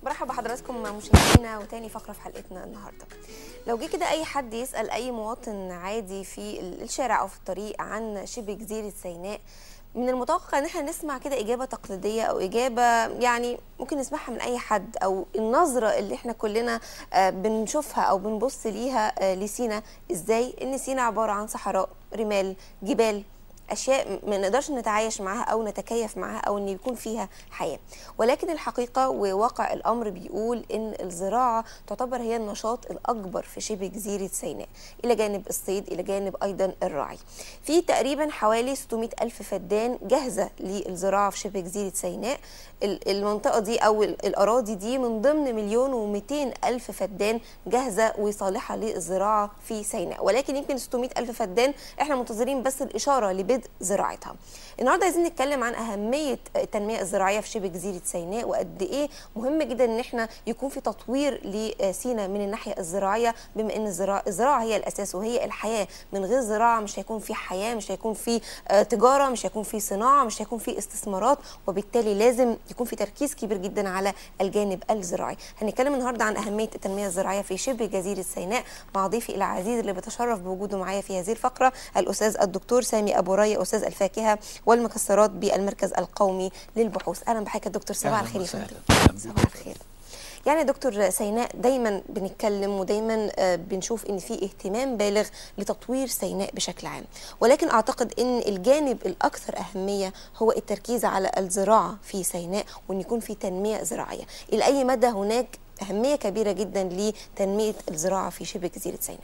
برحب بحضراتكم مشاهدينا وتاني فقره في حلقتنا النهارده لو جه كده اي حد يسال اي مواطن عادي في الشارع او في الطريق عن شبه جزيره سيناء من المتوقع ان احنا نسمع كده اجابه تقليديه او اجابه يعني ممكن نسمعها من اي حد او النظره اللي احنا كلنا آه، بنشوفها او بنبص ليها آه، لسينا ازاي ان سينا عباره عن صحراء رمال جبال اشياء ما نقدرش نتعايش معاها او نتكيف معاها او ان يكون فيها حياه ولكن الحقيقه وواقع الامر بيقول ان الزراعه تعتبر هي النشاط الاكبر في شبه جزيره سيناء الى جانب الصيد الى جانب ايضا الرعي في تقريبا حوالي 600 الف فدان جاهزه للزراعه في شبه جزيره سيناء ال- المنطقه دي او ال- الاراضي دي من ضمن مليون و200 الف فدان جاهزه وصالحه للزراعه في سيناء ولكن يمكن 600 الف فدان احنا منتظرين بس الاشاره لبدء زراعتها النهارده عايزين نتكلم عن اهميه التنميه الزراعيه في شبه جزيره سيناء وقد ايه مهم جدا ان احنا يكون في تطوير لسيناء من الناحيه الزراعيه بما ان الزراعه الزراعه هي الاساس وهي الحياه من غير زراعه مش هيكون في حياه مش هيكون في آه، تجاره مش هيكون في صناعه مش هيكون في استثمارات وبالتالي لازم يكون في تركيز كبير جدا على الجانب الزراعي هنتكلم النهارده عن اهميه التنميه الزراعيه في شبه جزيره سيناء مع ضيفي العزيز اللي بتشرف بوجوده معايا في هذه الفقره الاستاذ الدكتور سامي ابو ري استاذ الفاكهه والمكسرات بالمركز القومي للبحوث اهلا بحضرتك يا دكتور صباح أهلاً الخير يا وسهلاً. فندم أهلاً بك. صباح الخير يعني يا دكتور سيناء دايما بنتكلم ودايما آه، بنشوف ان في اهتمام بالغ لتطوير سيناء بشكل عام ولكن اعتقد ان الجانب الاكثر اهميه هو التركيز على الزراعه في سيناء وان يكون في تنميه زراعيه الى اي مدى هناك اهميه كبيره جدا لتنميه الزراعه في شبه جزيره سيناء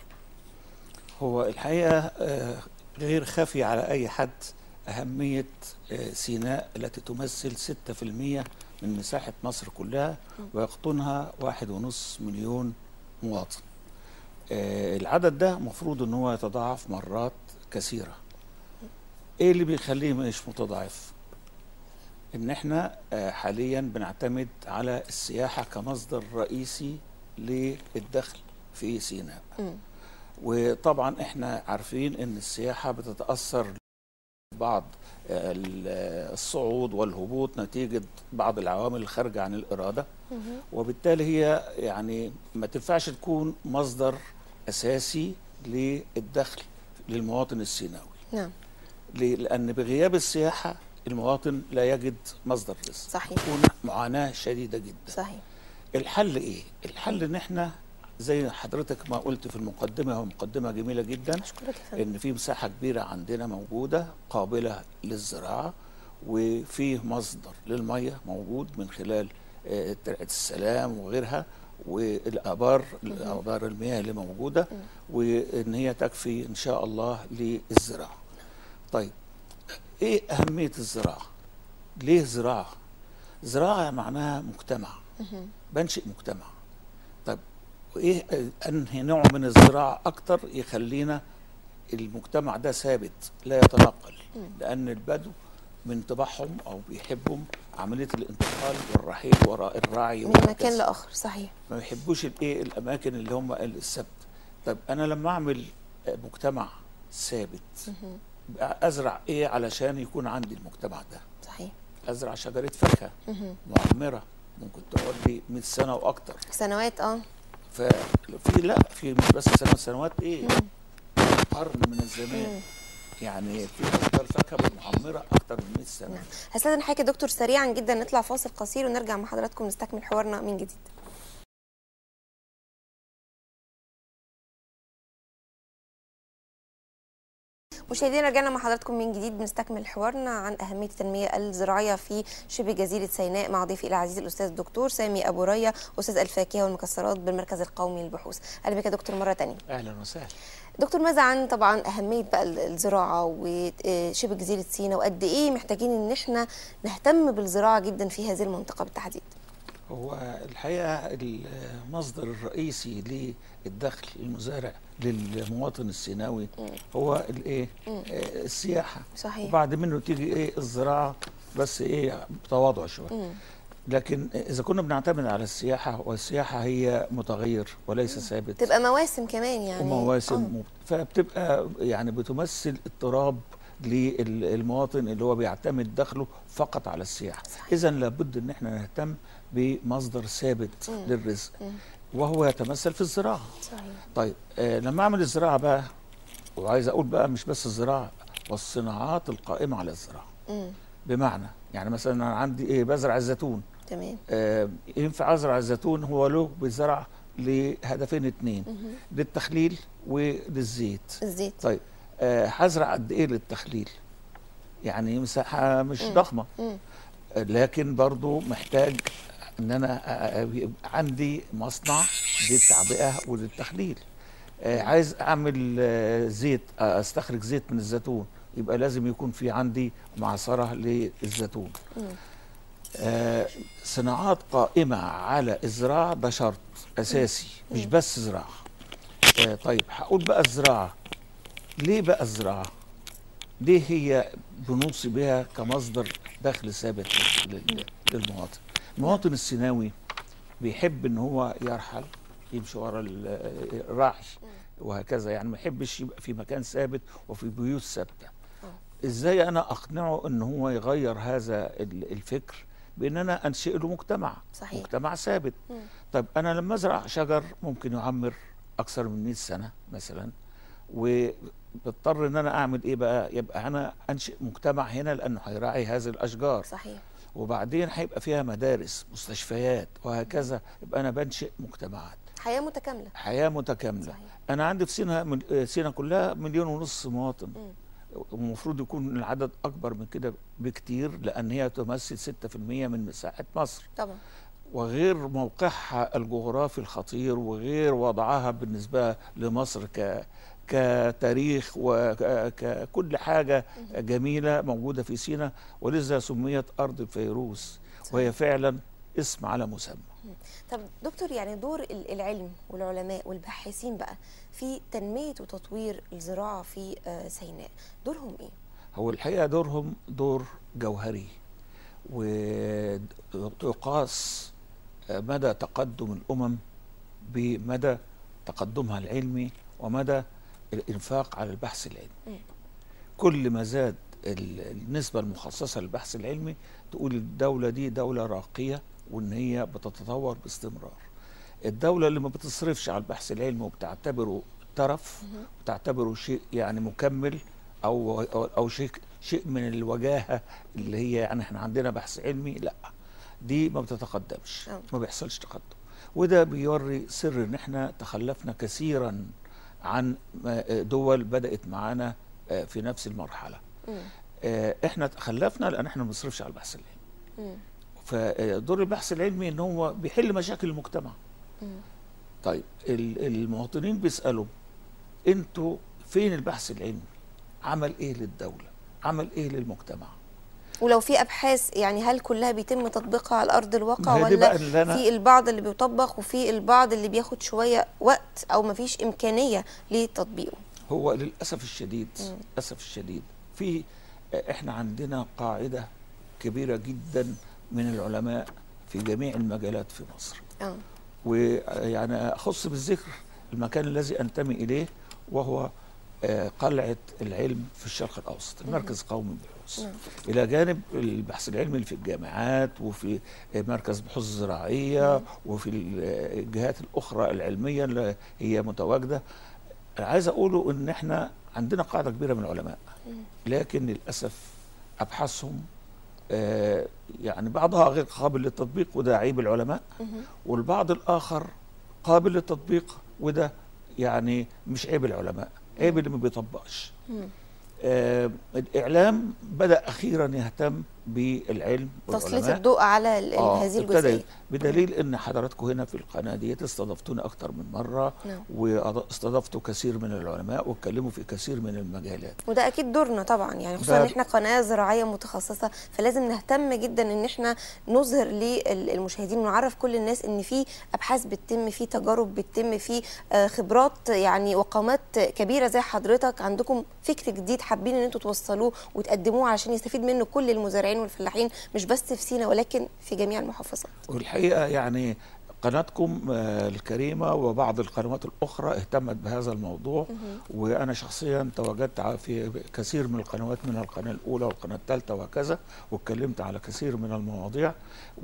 هو الحقيقة آه، غير خفي على أي حد أهمية آه، سيناء التي تمثل 6% من مساحة مصر كلها ويقطنها واحد ونص مليون مواطن آه، العدد ده مفروض أن هو يتضاعف مرات كثيرة إيه اللي بيخليه مش متضاعف؟ إن إحنا آه، حاليا بنعتمد على السياحة كمصدر رئيسي للدخل في سيناء مم. وطبعا احنا عارفين ان السياحه بتتاثر بعض ال- الصعود والهبوط نتيجه بعض العوامل الخارجه عن الاراده وبالتالي هي يعني ما تنفعش تكون مصدر اساسي للدخل للمواطن السيناوي نعم ليه؟ لان بغياب السياحه المواطن لا يجد مصدر رزق صحيح تكون معاناه شديده جدا صحيح الحل ايه الحل ان احنا زي حضرتك ما قلت في المقدمه هو مقدمه جميله جدا اشكرك يا فندم ان في مساحه كبيره عندنا موجوده قابله للزراعه وفي مصدر للميه موجود من خلال آه، ترعه السلام وغيرها والابار ابار المياه اللي موجوده وان هي تكفي ان شاء الله للزراعه. طيب ايه اهميه الزراعه؟ ليه زراعه؟ زراعه معناها مجتمع بنشئ مجتمع. طيب وايه انهي نوع من الزراعه اكتر يخلينا المجتمع ده ثابت لا يتنقل لان البدو من طباعهم او بيحبوا عمليه الانتقال والرحيل وراء الرعي من مكان وهكذا. لاخر صحيح ما بيحبوش الايه الاماكن اللي هم السبت طب انا لما اعمل مجتمع ثابت بقى ازرع ايه علشان يكون عندي المجتمع ده صحيح ازرع شجره فاكهه معمره ممكن تقعد لي 100 سنه واكتر سنوات اه ففي لا في مش بس سنوات سنوات ايه قرن من الزمان يعني في اشجار فاكهه معمره اكتر من 100 سنه نعم هستاذن حضرتك يا دكتور سريعا جدا نطلع فاصل قصير ونرجع مع حضراتكم نستكمل حوارنا من جديد مشاهدينا رجعنا مع حضراتكم من جديد بنستكمل حوارنا عن اهميه التنميه الزراعيه في شبه جزيره سيناء مع ضيفي العزيز الاستاذ الدكتور سامي ابو ريا استاذ الفاكهه والمكسرات بالمركز القومي للبحوث اهلا بك يا دكتور مره ثانيه اهلا وسهلا دكتور ماذا عن طبعا اهميه بقى الزراعه وشبه جزيره سيناء وقد ايه محتاجين ان احنا نهتم بالزراعه جدا في هذه المنطقه بالتحديد هو الحقيقه المصدر الرئيسي للدخل المزارع للمواطن السيناوي هو الايه آه، السياحه صحيح. وبعد منه تيجي ايه الزراعه بس ايه بتواضع شويه لكن اذا كنا بنعتمد على السياحه والسياحه هي متغير وليس ثابت تبقى مواسم كمان يعني ومواسم آه. مب- فبتبقى يعني بتمثل اضطراب للمواطن اللي هو بيعتمد دخله فقط على السياحه صحيح. اذا لابد ان احنا نهتم بمصدر ثابت مم. للرزق مم. وهو يتمثل في الزراعه صحيح طيب آه لما اعمل الزراعه بقى وعايز اقول بقى مش بس الزراعه والصناعات القائمه على الزراعه مم. بمعنى يعني مثلا انا عندي ايه بزرع الزيتون تمام آه ينفع ازرع الزيتون هو له بيزرع لهدفين اتنين مهم. للتخليل وللزيت الزيت طيب آه، هزرع قد ايه للتخليل يعني مساحه مش مم. ضخمه مم. آه، لكن برضو محتاج ان انا آه، آه، يبقى عندي مصنع للتعبئه وللتخليل آه، عايز اعمل آه، زيت آه، استخرج زيت من الزيتون يبقى لازم يكون في عندي معصره للزيتون مم. آه، صناعات قائمة على الزراعة ده شرط أساسي مش مم. بس زراعة آه، طيب هقول بقى الزراعة ليه بقى الزراعة؟ ليه هي بنوصي بها كمصدر دخل ثابت لل- للمواطن؟ المواطن السيناوي بيحب ان هو يرحل يمشي ورا ال- الراعي وهكذا يعني ما يحبش يبقى في مكان ثابت وفي بيوت ثابته ازاي انا اقنعه ان هو يغير هذا ال- الفكر بان انا انشئ له مجتمع صحيح. مجتمع ثابت مم. طيب انا لما ازرع شجر ممكن يعمر اكثر من 100 سنه مثلا وبضطر ان انا اعمل ايه بقى يبقى انا انشئ مجتمع هنا لانه هيراعي هذه الاشجار صحيح وبعدين هيبقى فيها مدارس مستشفيات وهكذا يبقى انا بنشئ مجتمعات حياه متكامله حياه متكامله صحيح انا عندي في سينا من آه، سينا كلها مليون ونص مواطن مم. ومفروض يكون العدد اكبر من كده بكتير لان هي تمثل 6% من مساحه مصر طبعا وغير موقعها الجغرافي الخطير وغير وضعها بالنسبه لمصر ك كتاريخ وككل حاجه جميله موجوده في سينا ولذا سميت ارض الفيروز وهي فعلا اسم على مسمى طب دكتور يعني دور ال- العلم والعلماء والباحثين بقى في تنميه وتطوير الزراعه في آه، سيناء دورهم ايه هو الحقيقه دورهم دور جوهري ويقاس مدى تقدم الامم بمدى تقدمها العلمي ومدى الانفاق على البحث العلمي مم. كل ما زاد ال- النسبه المخصصه للبحث العلمي تقول الدوله دي دوله راقيه وان هي بتتطور باستمرار الدوله اللي ما بتصرفش على البحث العلمي وبتعتبره ترف بتعتبره شيء يعني مكمل او او, أو شيء شيء من الوجاهه اللي هي يعني احنا عندنا بحث علمي لا دي ما بتتقدمش أه. ما بيحصلش تقدم وده بيوري سر ان احنا تخلفنا كثيرا عن ما- دول بدات معانا آه، في نفس المرحله مم. آه، احنا تخلفنا لان احنا ما بنصرفش على البحث العلمي مم. فدور البحث العلمي ان هو بيحل مشاكل المجتمع مم. طيب ال- المواطنين بيسالوا انتوا فين البحث العلمي عمل ايه للدوله عمل ايه للمجتمع ولو في ابحاث يعني هل كلها بيتم تطبيقها على ارض الواقع ما هي دي ولا بقى اللي أنا- في البعض اللي بيطبق وفي البعض اللي بياخد شويه وقت او ما فيش امكانيه لتطبيقه هو للاسف الشديد مم. للاسف الشديد في احنا عندنا قاعده كبيره جدا من العلماء في جميع المجالات في مصر اه ويعني اخص بالذكر المكان الذي انتمي اليه وهو آه، قلعه العلم في الشرق الاوسط المركز القومي للبحوث نعم. الى جانب البحث العلمي اللي في الجامعات وفي آه، مركز بحوث زراعيه وفي ال- آه، الجهات الاخرى العلميه اللي هي متواجده أنا عايز اقوله ان احنا عندنا قاعده كبيره من العلماء لكن للاسف ابحاثهم آه، يعني بعضها غير قابل للتطبيق وده عيب العلماء مهم. والبعض الاخر قابل للتطبيق وده يعني مش عيب العلماء عيب اللي ما بيطبقش مم. آه الاعلام بدا اخيرا يهتم بالعلم تسليط والعلماء الضوء على ال- آه، هذه ابتدى الجزئيه بدليل ان حضراتكم هنا في القناه دي استضفتوني اكتر من مره نعم. واستضفتوا كثير من العلماء واتكلموا في كثير من المجالات وده اكيد دورنا طبعا يعني خصوصا ده- ان احنا قناه زراعيه متخصصه فلازم نهتم جدا ان احنا نظهر للمشاهدين ونعرف كل الناس ان في ابحاث بتتم في تجارب بتتم في آه، خبرات يعني وقامات كبيره زي حضرتك عندكم فكر جديد حابين ان انتوا توصلوه وتقدموه عشان يستفيد منه كل المزارعين والفلاحين مش بس في سينا ولكن في جميع المحافظات والحقيقه يعني قناتكم آه، الكريمة وبعض القنوات الأخرى اهتمت بهذا الموضوع وأنا شخصيا تواجدت ع- في كثير من القنوات من القناة الأولى والقناة الثالثة وهكذا واتكلمت على كثير من المواضيع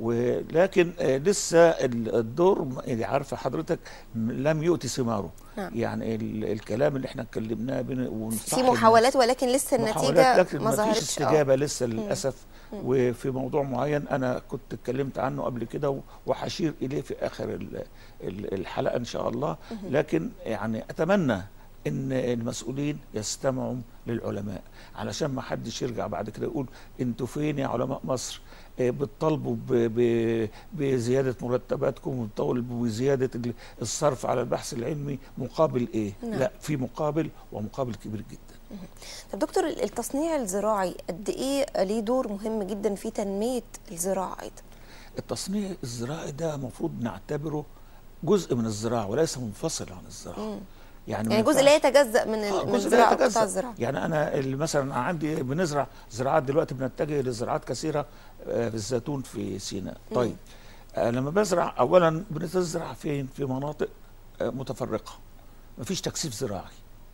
ولكن آه، لسه ال- الدور م- يعني عارفة حضرتك م- لم يؤتي ثماره نعم. يعني ال- الكلام اللي احنا اتكلمناه بين- ونصح في الناس- محاولات ولكن لسه محاولات النتيجه لكن ما ما فيش ظهرتش آه. استجابه لسه للاسف وفي موضوع معين انا كنت اتكلمت عنه قبل كده و- وهشير اليه في اخر ال- ال- الحلقه ان شاء الله لكن يعني اتمنى ان المسؤولين يستمعوا للعلماء علشان ما حدش يرجع بعد كده يقول انتوا فين يا علماء مصر آه، بتطالبوا ب- ب- بزياده مرتباتكم وبتطالبوا بزياده ال- الصرف على البحث العلمي مقابل ايه؟ نعم. لا في مقابل ومقابل كبير جدا طب دكتور التصنيع الزراعي قد ايه ليه دور مهم جدا في تنميه الزراعه ايضا التصنيع الزراعي ده المفروض نعتبره جزء من الزراعه وليس منفصل عن الزراعه يعني ما يعني جزء لا ينفعش- يتجزا من آه، ال- من جزء لا الزراعه يتجزأ. قطاع الزراعه يعني انا اللي مثلا عندي بنزرع زراعات دلوقتي بنتجه لزراعات كثيره آه، في الزيتون في سيناء طيب آه، لما بزرع اولا بنزرع فين في مناطق آه، متفرقه مفيش تكثيف زراعي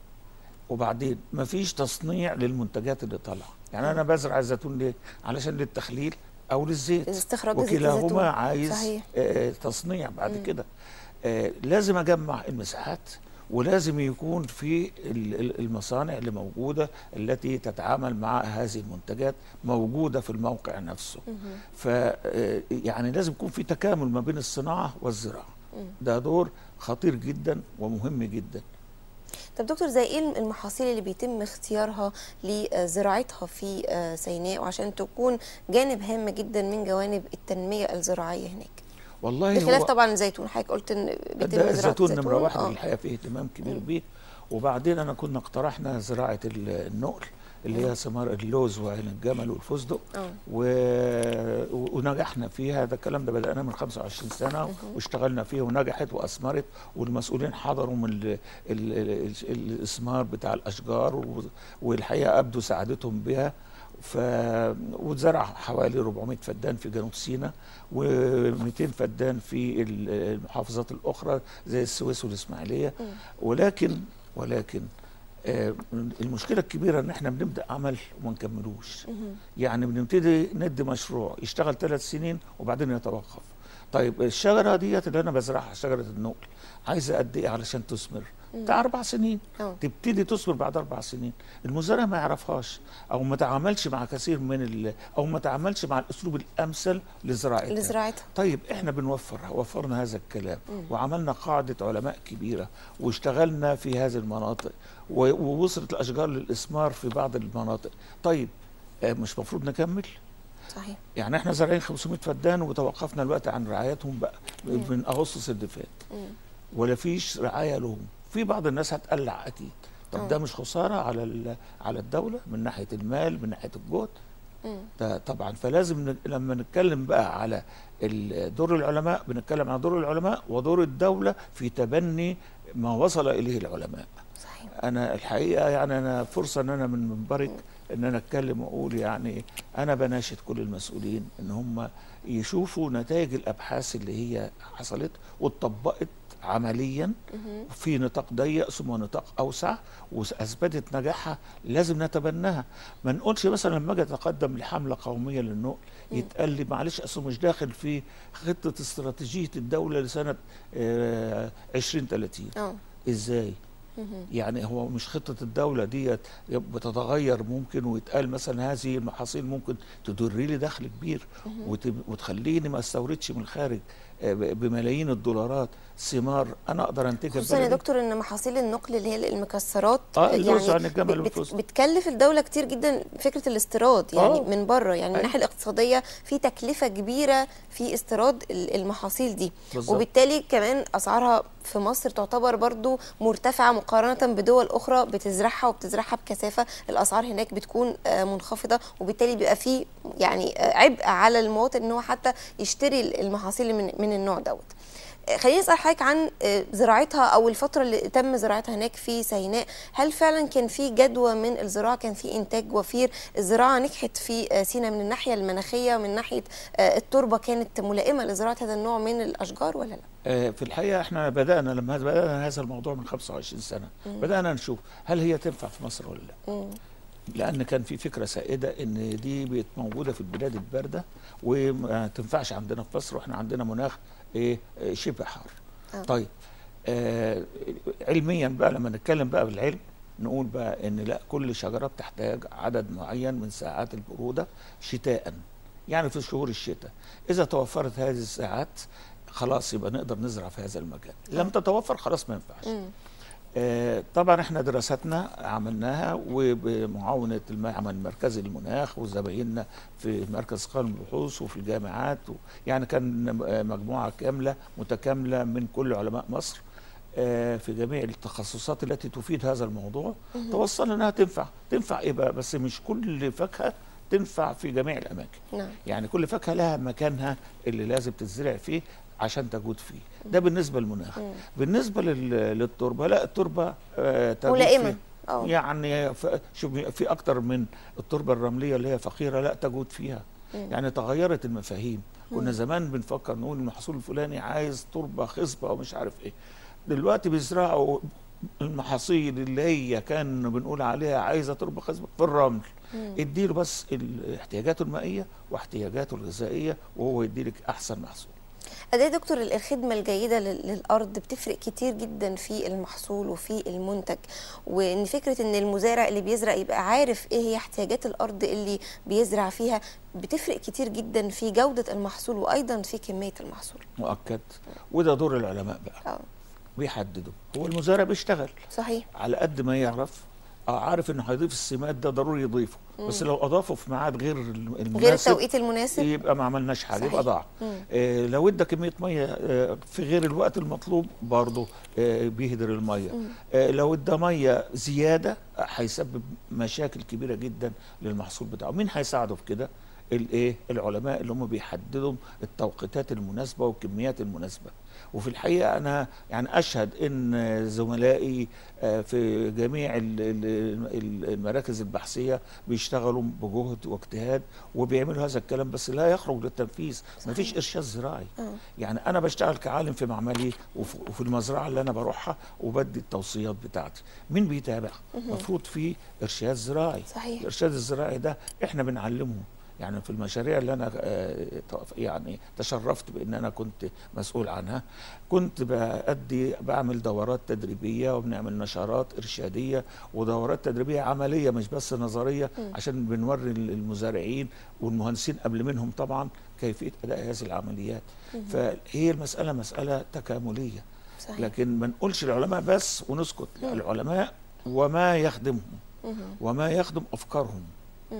وبعدين مفيش تصنيع للمنتجات اللي طالعه يعني انا بزرع الزيتون ليه علشان للتخليل او للزيت استخراج زيت الزيتون. وكلاهما عايز صحيح. آه، تصنيع بعد كده آه، لازم اجمع المساحات ولازم يكون في ال- ال- المصانع اللي موجوده التي تتعامل مع هذه المنتجات موجوده في الموقع نفسه ف آه، يعني لازم يكون في تكامل ما بين الصناعه والزراعه ده دور خطير جدا ومهم جدا طب دكتور زي ايه المحاصيل اللي بيتم اختيارها لزراعتها في آه، سيناء وعشان تكون جانب هام جدا من جوانب التنميه الزراعيه هناك والله بخلاف هو- طبعا الزيتون حضرتك قلت ان بيتم ده زراعه الزيتون نمرة واحد آه. الحقيقة فيه اهتمام كبير بيه وبعدين أنا كنا اقترحنا زراعة ال- النقل اللي هي ثمار اللوز وعين الجمل والفستق آه. و... ونجحنا فيها ده الكلام ده بدأنا من 25 سنة واشتغلنا فيه ونجحت وأثمرت والمسؤولين حضروا من ال... ال... ال... ال... الإثمار بتاع الأشجار و... والحقيقة أبدوا سعادتهم بها ف واتزرع حوالي 400 فدان في جنوب سيناء و200 فدان في ال- المحافظات الاخرى زي السويس والاسماعيليه ولكن ولكن آه، المشكله الكبيره ان احنا بنبدا عمل وما نكملوش يعني بنبتدي ندي مشروع يشتغل ثلاث سنين وبعدين يتوقف طيب الشجره ديت اللي انا بزرعها شجره النقل عايزه قد ايه علشان تثمر بتاع اربع سنين أه. تبتدي تصبر بعد اربع سنين المزارع ما يعرفهاش او ما تعاملش مع كثير من ال... او ما تعاملش مع الاسلوب الامثل لزراعتها لزراعتها طيب احنا بنوفرها وفرنا هذا الكلام وعملنا قاعده علماء كبيره واشتغلنا في هذه المناطق و... ووصلت الاشجار للاثمار في بعض المناطق طيب آه، مش مفروض نكمل صحيح يعني احنا زارعين 500 فدان وتوقفنا الوقت عن رعايتهم بقى من اغسطس اللي فات ولا فيش رعايه لهم في بعض الناس هتقلع اكيد طب ده مش خساره على ال- على الدوله من ناحيه المال من ناحيه الجهد ده طبعا فلازم ن- لما نتكلم بقى على ال- دور العلماء بنتكلم عن دور العلماء ودور الدوله في تبني ما وصل اليه العلماء صحيح انا الحقيقه يعني انا فرصه ان انا من منبرك ان انا اتكلم واقول يعني انا بناشد كل المسؤولين ان هم يشوفوا نتائج الابحاث اللي هي حصلت واتطبقت عمليا في نطاق ضيق ثم نطاق اوسع واثبتت نجاحها لازم نتبناها ما نقولش مثلا لما اجي اتقدم لحمله قوميه للنقل يتقال لي معلش اصل مش داخل في خطه استراتيجيه الدوله لسنه آه 2030 اه ازاي يعني هو مش خطة الدولة ديت بتتغير ممكن ويتقال مثلا هذه المحاصيل ممكن تدر لي دخل كبير وت- وتخليني ما استوردش من الخارج آه، ب- بملايين الدولارات ثمار انا اقدر انتجها خصوصا يا ببلدي. دكتور ان محاصيل النقل اللي هي المكسرات آه، اللوز عن الجمل بت- بت- والفستق. بتكلف الدوله كتير جدا فكره الاستيراد يعني آه. من بره يعني من أيوة. الناحيه الاقتصاديه في تكلفه كبيره في استيراد ال- المحاصيل دي بالظبط. وبالتالي كمان اسعارها في مصر تعتبر برضو مرتفعه مقارنه بدول اخرى بتزرعها وبتزرعها بكثافه الاسعار هناك بتكون آه، منخفضه وبالتالي بيبقى في يعني آه، عبء على المواطن ان هو حتى يشتري المحاصيل من من النوع دوت خليني اسال حضرتك عن آه، زراعتها او الفتره اللي تم زراعتها هناك في سيناء هل فعلا كان في جدوى من الزراعه كان في انتاج وفير الزراعه نجحت في آه، سيناء من الناحيه المناخيه من ناحيه آه، التربه كانت ملائمه لزراعه هذا النوع من الاشجار ولا لا آه، في الحقيقه احنا بدانا لما بدانا هذا الموضوع من 25 سنه بدانا نشوف هل هي تنفع في مصر ولا لا مم. لان كان في فكره سائده ان دي بقت موجوده في البلاد البارده وما تنفعش عندنا في مصر واحنا عندنا مناخ ايه آه، شبه حار آه. طيب آه علميا بقى لما نتكلم بقى بالعلم نقول بقى ان لا كل شجره بتحتاج عدد معين من ساعات البروده شتاء يعني في شهور الشتاء اذا توفرت هذه الساعات خلاص يبقى نقدر نزرع في هذا المكان لم تتوفر خلاص ما ينفعش مم. آه، طبعا احنا دراستنا عملناها وبمعاونة المعمل المركزي للمناخ وزمايلنا في مركز قانون البحوث وفي الجامعات و يعني كان آه، مجموعة كاملة متكاملة من كل علماء مصر آه، في جميع التخصصات التي تفيد هذا الموضوع توصلنا انها تنفع تنفع ايه بقى بس مش كل فاكهة تنفع في جميع الاماكن نعم يعني كل فاكهه لها مكانها اللي لازم تزرع فيه عشان تجود فيه ده بالنسبه للمناخ مم. بالنسبه لل- للتربه لا التربه آه، تجود ملائمة. فيه. اه يعني ف- شوف في اكتر من التربه الرمليه اللي هي فقيره لا تجود فيها مم. يعني تغيرت المفاهيم كنا مم. زمان بنفكر نقول المحصول الفلاني عايز تربه خصبه ومش عارف ايه دلوقتي بيزرعوا المحاصيل اللي هي كان بنقول عليها عايزه تربه خصبه في الرمل مم. اديله بس ال- احتياجاته المائيه واحتياجاته الغذائيه وهو يديلك احسن محصول قد ايه يا دكتور الخدمه الجيده لل- للارض بتفرق كتير جدا في المحصول وفي المنتج وان فكره ان المزارع اللي بيزرع يبقى عارف ايه هي احتياجات الارض اللي بيزرع فيها بتفرق كتير جدا في جوده المحصول وايضا في كميه المحصول مؤكد وده دور العلماء بقى اه بيحددوا هو المزارع بيشتغل صحيح على قد ما يعرف اه عارف انه هيضيف السماد ده ضروري يضيفه بس لو اضافه في ميعاد غير الم- المناسب غير التوقيت المناسب يبقى ما عملناش حاجه صحيح. يبقى ضاع مم. آه لو ادى كميه ميه آه في غير الوقت المطلوب برضه آه بيهدر الميه مم. آه لو ادى ميه زياده آه، هيسبب مشاكل كبيره جدا للمحصول بتاعه مين هيساعده في كده الايه العلماء اللي هم بيحددوا التوقيتات المناسبه والكميات المناسبه وفي الحقيقه انا يعني اشهد ان زملائي آه، في جميع ال- ال- ال- المراكز البحثيه بيشتغلوا بجهد واجتهاد وبيعملوا هذا الكلام بس لا يخرج للتنفيذ صحيح. مفيش ارشاد زراعي اه يعني انا بشتغل كعالم في معملي وف- وفي المزرعه اللي انا بروحها وبدي التوصيات بتاعتي مين بيتابع المفروض في ارشاد زراعي صحيح الارشاد الزراعي ده احنا بنعلمه يعني في المشاريع اللي انا آه، ت- يعني تشرفت بان انا كنت مسؤول عنها كنت بادي بعمل دورات تدريبيه وبنعمل نشرات ارشاديه ودورات تدريبيه عمليه مش بس نظريه مم. عشان بنوري المزارعين والمهندسين قبل منهم طبعا كيفيه اداء هذه العمليات فهي المساله مساله تكامليه صحيح لكن ما نقولش العلماء بس ونسكت لا العلماء وما يخدمهم مهم. وما يخدم افكارهم مم.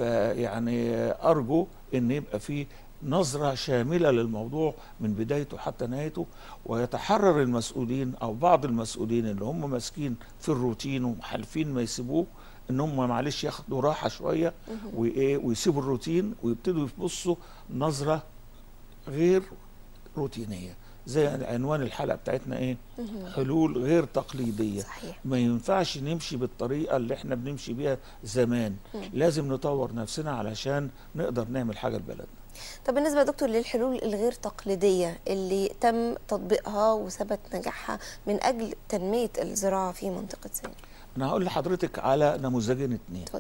فيعني ارجو ان يبقى في نظره شامله للموضوع من بدايته حتى نهايته ويتحرر المسؤولين او بعض المسؤولين اللي هم ماسكين في الروتين وحالفين ما يسيبوه ان هم معلش ياخدوا راحه شويه وايه ويسيبوا الروتين ويبتدوا يبصوا نظره غير روتينيه زي عنوان الحلقه بتاعتنا ايه مهم. حلول غير تقليديه صحيح ما ينفعش نمشي بالطريقة اللي احنا بنمشي بيها زمان مم. لازم نطور نفسنا علشان نقدر نعمل حاجة لبلدنا طب بالنسبه يا دكتور للحلول الغير تقليديه اللي تم تطبيقها وثبت نجاحها من اجل تنميه الزراعه في منطقه سيناء انا هقول لحضرتك على نموذجين اتنين اتفضل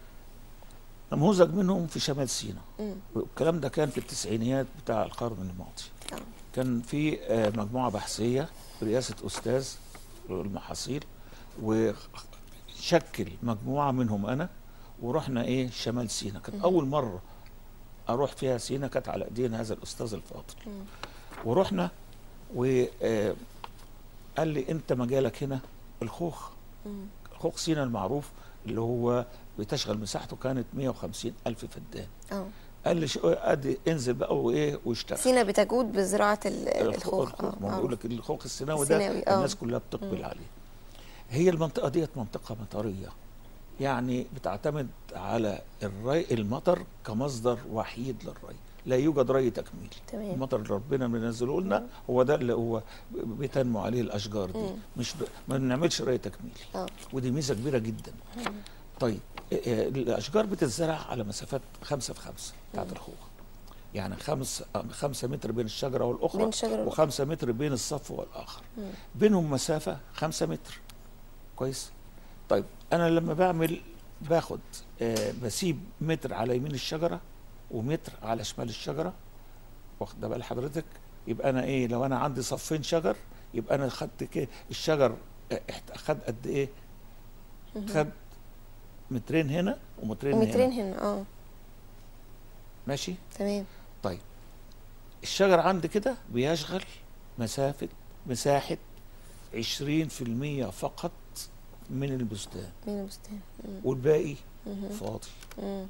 نموذج منهم في شمال سيناء مم. والكلام ده كان في التسعينيات بتاع القرن الماضي آه. كان في آه، مجموعة بحثية برئاسة أستاذ المحاصيل وشكل مجموعة منهم أنا ورحنا إيه شمال سيناء كانت مم. أول مرة أروح فيها سيناء كانت على إيدين هذا الأستاذ الفاضل مم. ورحنا وقال لي انت مجالك هنا الخوخ مم. خوخ سينا المعروف اللي هو بتشغل مساحته كانت 150 الف فدان اه قال لي شو ادي انزل بقى وايه واشتغل سينا بتجود بزراعه ال- الخوخ الخوخ ما آه. بقول لك الخوخ السيناوي ده السيناوي، آه. الناس كلها بتقبل مم. عليه هي المنطقه ديت منطقه مطريه يعني بتعتمد على الري المطر كمصدر وحيد للري لا يوجد ري تكميلي تمام. المطر اللي ربنا بينزله لنا هو ده اللي هو بتنمو عليه الاشجار دي مم. مش ب... ما بنعملش ري تكميلي اه ودي ميزه كبيره جدا طيب آه، آه، الاشجار بتتزرع على مسافات خمسة في خمسة بتاعت مم. الخوخ يعني خمس خمسة متر بين الشجرة والأخرى بين الشجرة والأخرى. وخمسة متر بين الصف والآخر بينهم مسافة خمسة متر كويس طيب أنا لما بعمل باخد آه بسيب متر على يمين الشجرة ومتر على شمال الشجرة واخد بال حضرتك يبقى أنا إيه لو أنا عندي صفين شجر يبقى أنا خدت كده الشجر آه، احت- خد قد إيه خد مترين هنا ومترين, ومترين هنا هنا اه ماشي تمام طيب الشجر عندي كده بيشغل مسافة مساحة 20% فقط من البستان من البستان مم. والباقي فاضي مم.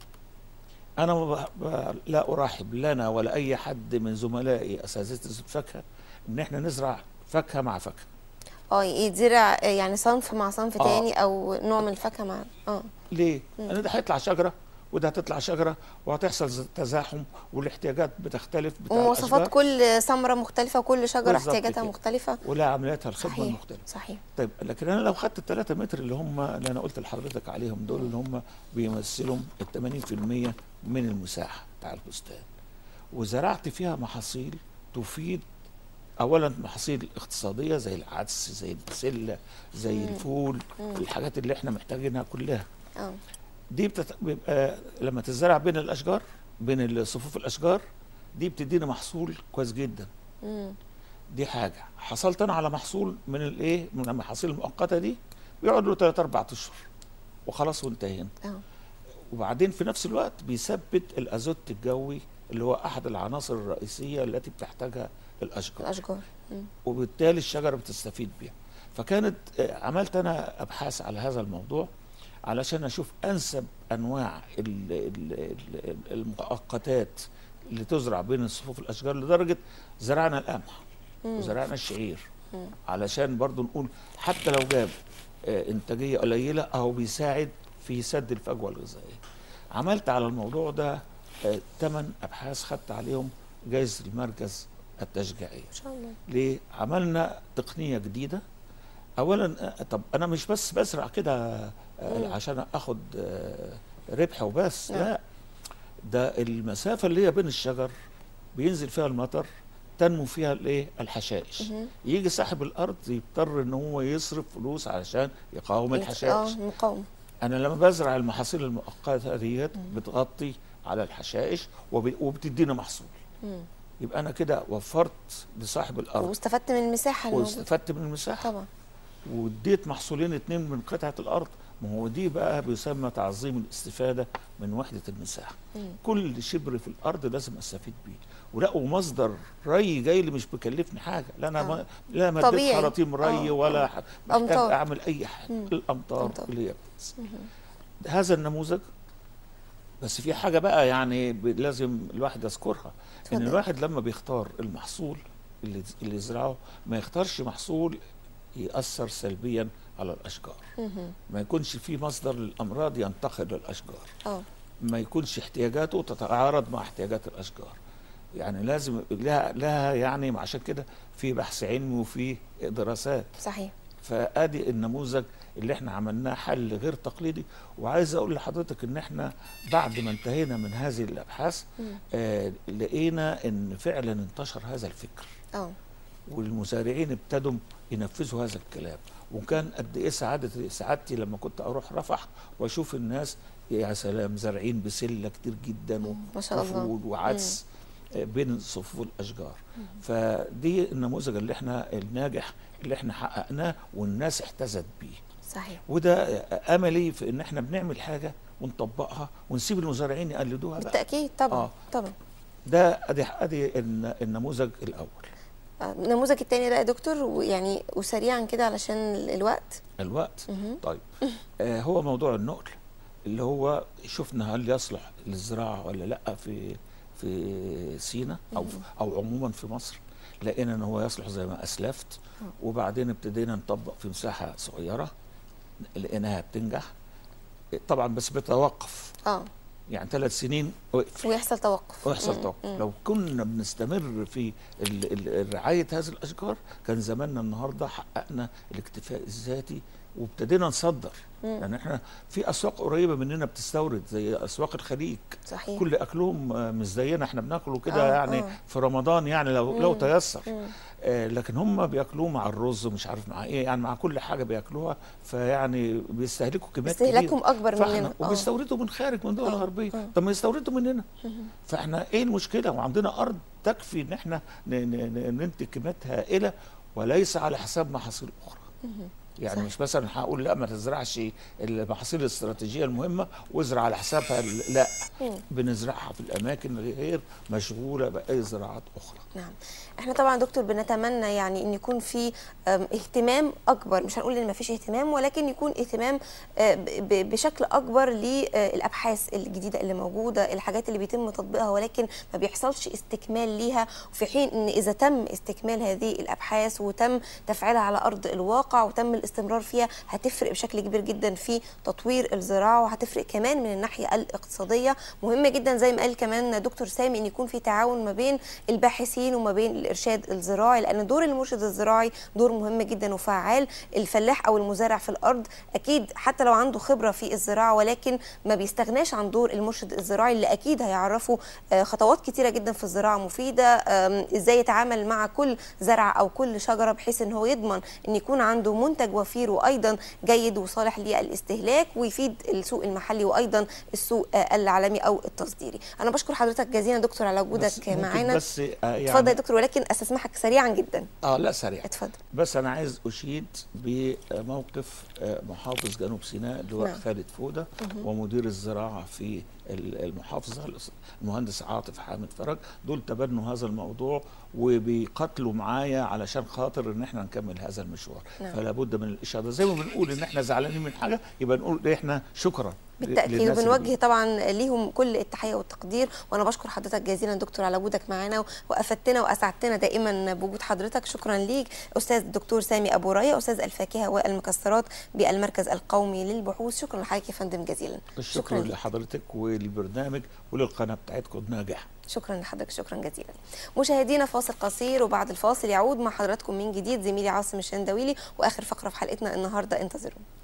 أنا ما ب- ب- لا أرحب لنا ولا أي حد من زملائي أساتذة الفاكهة إن إحنا نزرع فاكهة مع فاكهة اه يتزرع آه، يعني صنف مع صنف آه. تاني او نوع من الفاكهه مع اه ليه؟ لأن ده هيطلع شجرة وده هتطلع شجرة وهتحصل ز- تزاحم والاحتياجات بتختلف بتاع ومواصفات الأشجار كل ثمره مختلفه كل شجره بالظبط احتياجاتها كده. مختلفه ولا عملياتها الخدمة صحيح المختلفة صحيح طيب لكن انا لو خدت الثلاثة متر اللي هم اللي انا قلت لحضرتك عليهم دول اللي هم بيمثلوا ال 80% من المساحه بتاع البستان وزرعت فيها محاصيل تفيد اولا محاصيل اقتصاديه زي العدس زي البسله زي الفول الحاجات اللي احنا محتاجينها كلها اه دي بتت... بيبقى لما تزرع بين الاشجار بين صفوف الاشجار دي بتدينا محصول كويس جدا مم. دي حاجه حصلت انا على محصول من الايه من المحاصيل المؤقته دي بيقعد له 3 4 اشهر وخلاص وانتهينا اه وبعدين في نفس الوقت بيثبت الازوت الجوي اللي هو احد العناصر الرئيسيه التي بتحتاجها الاشجار الاشجار مم. وبالتالي الشجره بتستفيد بيها فكانت آه، عملت انا ابحاث على هذا الموضوع علشان اشوف انسب انواع ال- ال- ال- المؤقتات اللي تزرع بين صفوف الاشجار لدرجه زرعنا القمح وزرعنا الشعير علشان برضو نقول حتى لو جاب آه، انتاجيه قليله اهو بيساعد في سد الفجوه الغذائيه عملت على الموضوع ده ثمان ابحاث خدت عليهم جائزه المركز التشجيعيه ان شاء الله ليه عملنا تقنيه جديده اولا آه، طب انا مش بس بزرع كده آه، عشان اخد آه، ربح وبس نعم. لا ده المسافه اللي هي بين الشجر بينزل فيها المطر تنمو فيها الايه الحشائش يجي صاحب الارض يضطر ان هو يصرف فلوس علشان يقاوم الحشائش اه مقاومه انا لما بزرع المحاصيل المؤقته ديت بتغطي على الحشائش وب- وبتدينا محصول مم. يبقى انا كده وفرت لصاحب الارض واستفدت من المساحه الموجوده واستفدت من المساحه طبعا واديت محصولين اتنين من قطعه الارض ما هو دي بقى بيسمى تعظيم الاستفاده من وحده المساحه مم. كل شبر في الارض لازم استفيد بيه ولا ومصدر ري جاي لي مش بيكلفني حاجه لا انا آه. ما لا مديت طبيعي. خراطيم ري آه، ولا آه. ح- محتاج أمطار. اعمل اي حاجه مم. الامطار أمطار. اللي هي بتنزل. هذا النموذج بس في حاجه بقى يعني ب- لازم الواحد يذكرها ان اتفضل. الواحد لما بيختار المحصول اللي اللي يزرعه ما يختارش محصول ياثر سلبيا على الاشجار مهم. ما يكونش في مصدر للامراض ينتقل للاشجار اه ما يكونش احتياجاته تتعارض مع احتياجات الاشجار يعني لازم لها لها يعني عشان كده في بحث علمي وفي دراسات صحيح فادي النموذج اللي احنا عملناه حل غير تقليدي وعايز اقول لحضرتك ان احنا بعد ما انتهينا من هذه الابحاث آه لقينا ان فعلا انتشر هذا الفكر اه والمزارعين ابتدوا ينفذوا هذا الكلام وكان قد ايه سعادتي سعادتي لما كنت اروح رفح واشوف الناس يا سلام زارعين بسله كتير جدا و- ما شاء الله. وفول وعدس آه، بين صفوف الاشجار فدي النموذج اللي احنا الناجح اللي احنا حققناه والناس احتذت بيه صحيح وده آه، املي في ان احنا بنعمل حاجه ونطبقها ونسيب المزارعين يقلدوها بقى بالتاكيد طبعا آه. طبعا ده ادي ادي الن- النموذج الاول آه، النموذج التاني بقى يا دكتور ويعني وسريعا كده علشان ال- الوقت الوقت مهم. طيب آه هو موضوع النقل اللي هو شفنا هل يصلح للزراعه ولا لا في في سينا او او عموما في مصر لقينا ان هو يصلح زي ما اسلفت وبعدين ابتدينا نطبق في مساحه صغيره لقيناها بتنجح طبعا بس بتوقف اه يعني ثلاث سنين وقف ويحصل توقف ويحصل مم. توقف مم. لو كنا بنستمر في ال- ال- رعايه هذه الاشجار كان زماننا النهارده حققنا الاكتفاء الذاتي وابتدينا نصدر يعني احنا في اسواق قريبه مننا بتستورد زي اسواق الخليج صحيح كل اكلهم آه، مش زينا احنا بناكله كده آه، يعني آه. في رمضان يعني لو لو مم. تيسر مم. آه، لكن هم بياكلوه مع الرز ومش عارف مع ايه يعني مع كل حاجه بياكلوها فيعني بيستهلكوا كميات استهلاكهم كبيره اكبر فاحنا مننا آه. وبيستوردوا من خارج من دول آه، غربيه آه. طب ما يستوردوا مننا فاحنا ايه المشكله وعندنا ارض تكفي ان احنا ن- ن- ن- ننتج كميات هائله وليس على حساب محاصيل اخرى يعني صحيح. مش مثلا هقول لا ما تزرعش المحاصيل الاستراتيجيه المهمه وازرع على حسابها ال- لا مم. بنزرعها في الاماكن غير مشغوله باي زراعات اخرى نعم احنا طبعا دكتور بنتمنى يعني ان يكون في أم، اهتمام اكبر مش هنقول ان ما فيش اهتمام ولكن يكون اهتمام آه، ب- ب- بشكل اكبر للابحاث الجديده اللي موجوده الحاجات اللي بيتم تطبيقها ولكن ما بيحصلش استكمال ليها في حين ان اذا تم استكمال هذه الابحاث وتم تفعيلها على ارض الواقع وتم الاستمرار فيها هتفرق بشكل كبير جدا في تطوير الزراعه وهتفرق كمان من الناحيه الاقتصاديه مهمه جدا زي ما قال كمان دكتور سامي ان يكون في تعاون ما بين الباحثين وما بين الارشاد الزراعي لان دور المرشد الزراعي دور مهم جدا وفعال الفلاح او المزارع في الارض اكيد حتى لو عنده خبره في الزراعه ولكن ما بيستغناش عن دور المرشد الزراعي اللي اكيد هيعرفه آه، خطوات كتيره جدا في الزراعه مفيده آم، ازاي يتعامل مع كل زرعه او كل شجره بحيث ان هو يضمن ان يكون عنده منتج وفير وايضا جيد وصالح للاستهلاك ويفيد السوق المحلي وايضا السوق آه، العالمي او التصديري انا بشكر حضرتك جزيلا دكتور على بس وجودك ممكن معانا بس آه، يعني اتفضل يا دكتور ولكن استسمحك سريعا جدا اه لا سريع اتفضل بس انا عايز اشيد بموقف آه، محافظ جنوب سيناء اللي هو نعم. خالد فوده ومدير الزراعه في ال- المحافظه الأس- المهندس عاطف حامد فرج دول تبنوا هذا الموضوع وبيقاتلوا معايا علشان خاطر ان احنا نكمل هذا المشوار نعم. فلا بد من الاشاره زي ما بنقول ان احنا زعلانين من حاجه يبقى نقول إيه احنا شكرا بالتاكيد للناس اللي وبنوجه طبعا ليهم كل التحيه والتقدير وانا بشكر حضرتك جزيلا دكتور على وجودك معانا وافدتنا واسعدتنا دائما بوجود حضرتك شكرا ليك استاذ الدكتور سامي ابو رايه استاذ الفاكهه والمكسرات بالمركز القومي للبحوث شكرا لحضرتك يا فندم جزيلا الشكر ليك. لحضرتك وللبرنامج وللقناه بتاعتكم ناجح شكرا لحضرتك شكرا جزيلا مشاهدينا فاصل قصير وبعد الفاصل يعود مع حضراتكم من جديد زميلي عاصم الشندويلي واخر فقره في حلقتنا النهارده انتظرونا